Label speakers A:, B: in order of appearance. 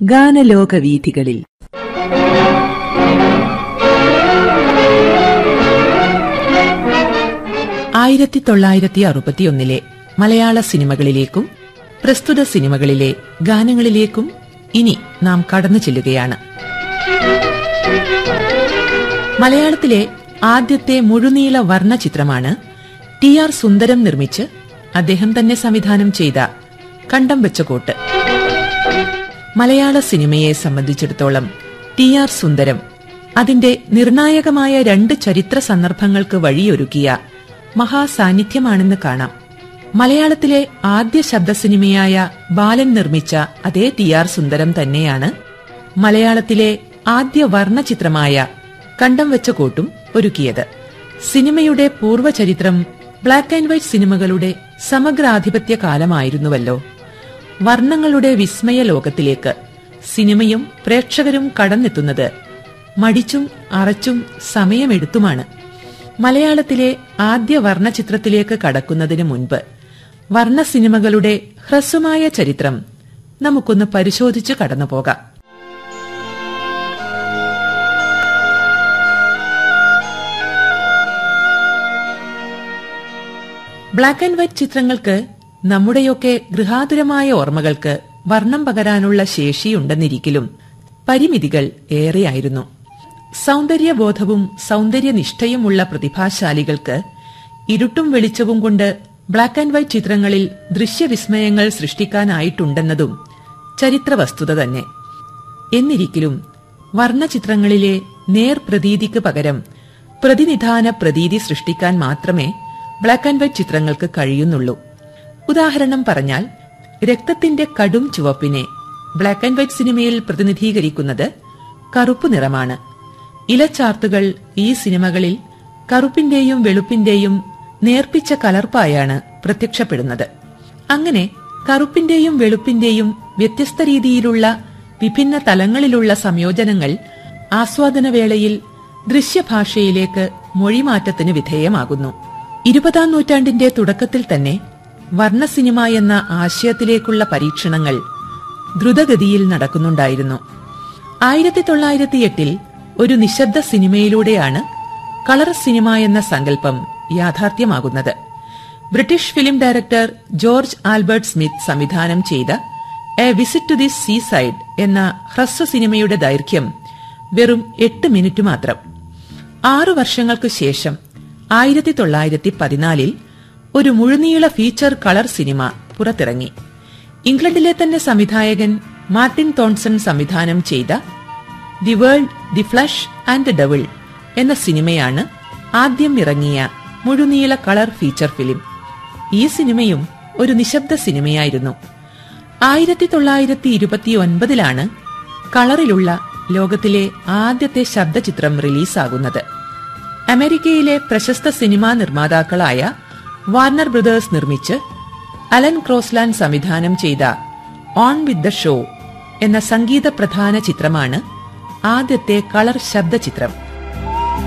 A: ഗാനലോക വീഥികളിൽ ആയിരത്തി തൊള്ളായിരത്തി അറുപത്തിയൊന്നിലെ മലയാള സിനിമകളിലേക്കും പ്രസ്തുത സിനിമകളിലെ ഗാനങ്ങളിലേക്കും ഇനി നാം കടന്നു ചെല്ലുകയാണ് മലയാളത്തിലെ ആദ്യത്തെ മുഴുനീള വർണ്ണ ചിത്രമാണ് ടി ആർ സുന്ദരം നിർമ്മിച്ച് അദ്ദേഹം തന്നെ സംവിധാനം ചെയ്ത കണ്ടം വെച്ച കോട്ട് മലയാള സിനിമയെ സംബന്ധിച്ചിടത്തോളം ടി ആർ സുന്ദരം അതിന്റെ നിർണായകമായ രണ്ട് ചരിത്ര സന്ദർഭങ്ങൾക്ക് വഴിയൊരുക്കിയ മഹാസാന്നിധ്യമാണെന്ന് കാണാം മലയാളത്തിലെ ആദ്യ ശബ്ദ സിനിമയായ ബാലൻ നിർമ്മിച്ച അതേ ടി ആർ സുന്ദരം തന്നെയാണ് മലയാളത്തിലെ ആദ്യ വർണ്ണ ചിത്രമായ കണ്ടം വെച്ച കോട്ടും ഒരുക്കിയത് സിനിമയുടെ പൂർവ്വചരിത്രം ബ്ലാക്ക് ആൻഡ് വൈറ്റ് സിനിമകളുടെ സമഗ്രാധിപത്യ കാലമായിരുന്നുവല്ലോ വർണ്ണങ്ങളുടെ വിസ്മയ ലോകത്തിലേക്ക് സിനിമയും പ്രേക്ഷകരും കടന്നെത്തുന്നത് മടിച്ചും അറച്ചും സമയമെടുത്തുമാണ് മലയാളത്തിലെ ആദ്യ വർണ്ണ ചിത്രത്തിലേക്ക് കടക്കുന്നതിന് മുൻപ് വർണ്ണ സിനിമകളുടെ ഹ്രസ്വമായ ചരിത്രം നമുക്കൊന്ന് പരിശോധിച്ച് കടന്നുപോകാം ബ്ലാക്ക് ആൻഡ് വൈറ്റ് ചിത്രങ്ങൾക്ക് നമ്മുടെയൊക്കെ ഗൃഹാതുരമായ ഓർമ്മകൾക്ക് വർണ്ണം പകരാനുള്ള ശേഷിയുണ്ടെന്നിരിക്കലും പരിമിതികൾ ഏറെയായിരുന്നു സൗന്ദര്യബോധവും സൗന്ദര്യനിഷ്ഠയുമുള്ള പ്രതിഭാശാലികൾക്ക് ഇരുട്ടും വെളിച്ചവും കൊണ്ട് ബ്ലാക്ക് ആൻഡ് വൈറ്റ് ചിത്രങ്ങളിൽ ദൃശ്യവിസ്മയങ്ങൾ സൃഷ്ടിക്കാനായിട്ടുണ്ടെന്നതും ചരിത്ര വസ്തുത തന്നെ എന്നിരിക്കലും വർണ്ണചിത്രങ്ങളിലെ നേർപ്രതീതിക്ക് പകരം പ്രതിനിധാന പ്രതീതി സൃഷ്ടിക്കാൻ മാത്രമേ ബ്ലാക്ക് ആൻഡ് വൈറ്റ് ചിത്രങ്ങൾക്ക് കഴിയുന്നുള്ളൂ ഉദാഹരണം പറഞ്ഞാൽ രക്തത്തിന്റെ കടും ചുവപ്പിനെ ബ്ലാക്ക് ആൻഡ് വൈറ്റ് സിനിമയിൽ പ്രതിനിധീകരിക്കുന്നത് കറുപ്പ് നിറമാണ് ഇലച്ചാർത്തുകൾ ഈ സിനിമകളിൽ കറുപ്പിന്റെയും വെളുപ്പിന്റെയും നേർപ്പിച്ച കലർപ്പായാണ് പ്രത്യക്ഷപ്പെടുന്നത് അങ്ങനെ കറുപ്പിന്റെയും വെളുപ്പിന്റെയും വ്യത്യസ്ത രീതിയിലുള്ള വിഭിന്ന തലങ്ങളിലുള്ള സംയോജനങ്ങൾ ആസ്വാദനവേളയിൽ ദൃശ്യഭാഷയിലേക്ക് മൊഴിമാറ്റത്തിന് വിധേയമാകുന്നു ഇരുപതാം നൂറ്റാണ്ടിന്റെ തുടക്കത്തിൽ തന്നെ വർണ്ണ സിനിമ എന്ന ആശയത്തിലേക്കുള്ള പരീക്ഷണങ്ങൾ ദ്രുതഗതിയിൽ നടക്കുന്നുണ്ടായിരുന്നു ആയിരത്തി തൊള്ളായിരത്തി എട്ടിൽ ഒരു നിശബ്ദ സിനിമയിലൂടെയാണ് കളർ സിനിമ എന്ന സങ്കല്പം യാഥാർത്ഥ്യമാകുന്നത് British film director George Albert Smith സംവിധാനം ചെയ്ത a visit to the sea side എന്ന ഹ്രസ്വ സിനിമയുടെ ദൈർഘ്യം വെറും എട്ട് മിനിറ്റ് മാത്രം ആറു വർഷങ്ങൾക്കു ശേഷം ആയിരത്തി തൊള്ളായിരത്തി പതിനാലിൽ ഒരു മുഴുനീള ഫീച്ചർ കളർ സിനിമ പുറത്തിറങ്ങി ഇംഗ്ലണ്ടിലെ തന്നെ സംവിധായകൻ മാർട്ടിൻ തോൺസൺ സംവിധാനം ചെയ്ത the world the flesh and the devil എന്ന സിനിമയാണ് ആദ്യം ഇറങ്ങിയ മുഴുനീള കളർ ഫീച്ചർ ഫിലിം ഈ സിനിമയും ഒരു നിശബ്ദ സിനിമയായിരുന്നു ആയിരത്തി തൊള്ളായിരത്തി ഇരുപത്തിയൊൻപതിലാണ് കളറിലുള്ള ലോകത്തിലെ ആദ്യത്തെ ശബ്ദചിത്രം റിലീസാകുന്നത് അമേരിക്കയിലെ പ്രശസ്ത സിനിമാ നിർമ്മാതാക്കളായ വാർണർ ബ്രദേഴ്സ് നിർമ്മിച്ച് അലൻ ക്രോസ്ലാൻഡ് സംവിധാനം ചെയ്ത ഓൺ വിത്ത് ദ ഷോ എന്ന സംഗീത പ്രധാന ചിത്രമാണ് ആദ്യത്തെ കളർ ശബ്ദചിത്രം